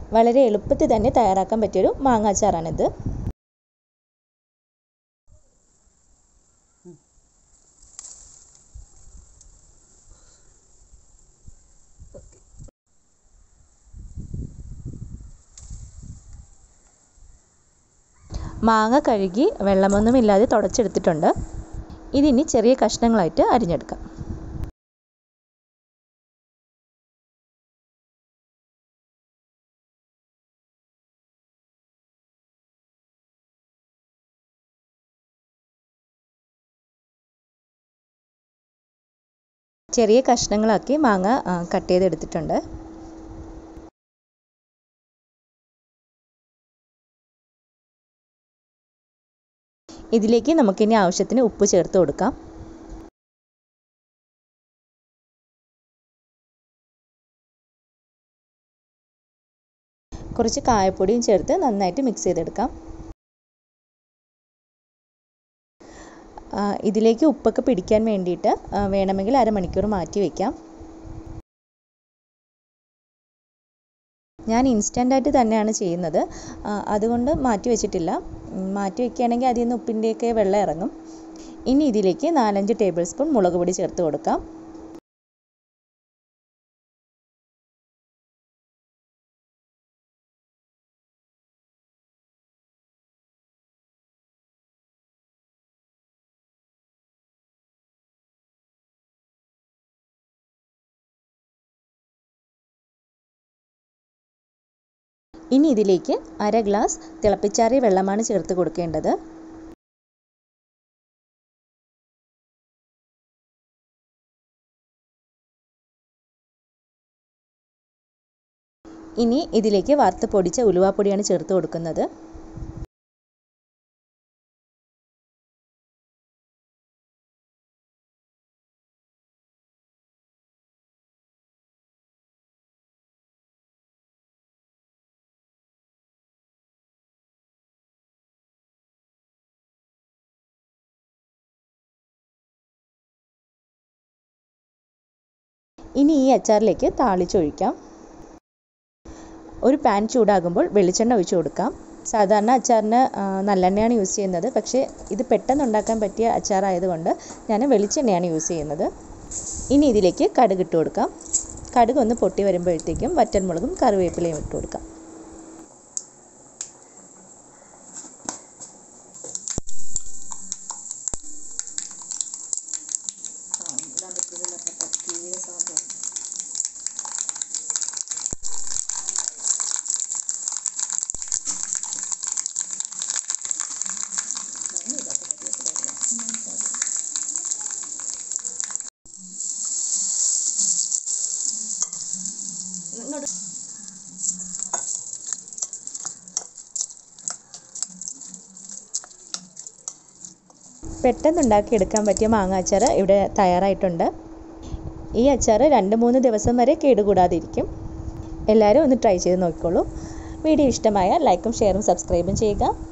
വളരെ എളുപ്പത്തിൽ തന്നെ തയ്യാറാക്കാൻ പറ്റിയൊരു മാങ്ങാച്ചാറാണിത് മാങ്ങ കഴുകി വെള്ളമൊന്നുമില്ലാതെ തുടച്ചെടുത്തിട്ടുണ്ട് ഇതിനി ചെറിയ കഷ്ണങ്ങളായിട്ട് അരിഞ്ഞെടുക്കാം ചെറിയ കഷ്ണങ്ങളാക്കി മാങ്ങ കട്ട് ചെയ്തെടുത്തിട്ടുണ്ട് ഇതിലേക്ക് നമുക്കിനി ആവശ്യത്തിന് ഉപ്പ് ചേർത്ത് കൊടുക്കാം കുറച്ച് കായപ്പൊടിയും ചേർത്ത് നന്നായിട്ട് മിക്സ് ചെയ്തെടുക്കാം ഇതിലേക്ക് ഉപ്പൊക്കെ പിടിക്കാൻ വേണ്ടിയിട്ട് വേണമെങ്കിൽ അരമണിക്കൂർ മാറ്റി വയ്ക്കാം ഞാൻ ഇൻസ്റ്റൻ്റായിട്ട് തന്നെയാണ് ചെയ്യുന്നത് അതുകൊണ്ട് മാറ്റി വെച്ചിട്ടില്ല മാറ്റി വെക്കുകയാണെങ്കിൽ അതിൽ നിന്ന് ഉപ്പിൻ്റെയൊക്കെ വെള്ളം ഇറങ്ങും ഇനി ഇതിലേക്ക് നാലഞ്ച് ടേബിൾ സ്പൂൺ മുളക് പൊടി ചേർത്ത് കൊടുക്കാം ഇനി ഇതിലേക്ക് അര ഗ്ലാസ് തിളപ്പിച്ചാറിയ വെള്ളമാണ് ചേർത്ത് കൊടുക്കേണ്ടത് ഇനി ഇതിലേക്ക് വറുത്ത് പൊടിച്ച ഉലുവാപ്പൊടിയാണ് ചേർത്ത് കൊടുക്കുന്നത് ഇനി ഈ അച്ചാറിലേക്ക് താളിച്ചൊഴിക്കാം ഒരു പാൻ ചൂടാകുമ്പോൾ വെളിച്ചെണ്ണ ഒഴിച്ചു കൊടുക്കാം സാധാരണ അച്ചാറിന് നല്ലെണ്ണയാണ് യൂസ് ചെയ്യുന്നത് പക്ഷേ ഇത് പെട്ടെന്ന് ഉണ്ടാക്കാൻ പറ്റിയ അച്ചാറായതുകൊണ്ട് ഞാൻ വെളിച്ചെണ്ണയാണ് യൂസ് ചെയ്യുന്നത് ഇനി ഇതിലേക്ക് കടുക് ഇട്ട് കൊടുക്കാം കടുക് ഒന്ന് പൊട്ടി വരുമ്പോഴത്തേക്കും വറ്റൽമുളകും കറിവേപ്പിലയും ഇട്ട് കൊടുക്കാം പെട്ടെന്ന് ഉണ്ടാക്കിയെടുക്കാൻ പറ്റിയ മാങ്ങ അച്ചാർ ഇവിടെ തയ്യാറായിട്ടുണ്ട് ഈ അച്ചാർ രണ്ട് മൂന്ന് ദിവസം വരെ കേടുകൂടാതിരിക്കും എല്ലാവരും ഒന്ന് ട്രൈ ചെയ്ത് നോക്കിക്കോളൂ വീഡിയോ ഇഷ്ടമായ ലൈക്കും ഷെയറും സബ്സ്ക്രൈബും ചെയ്യുക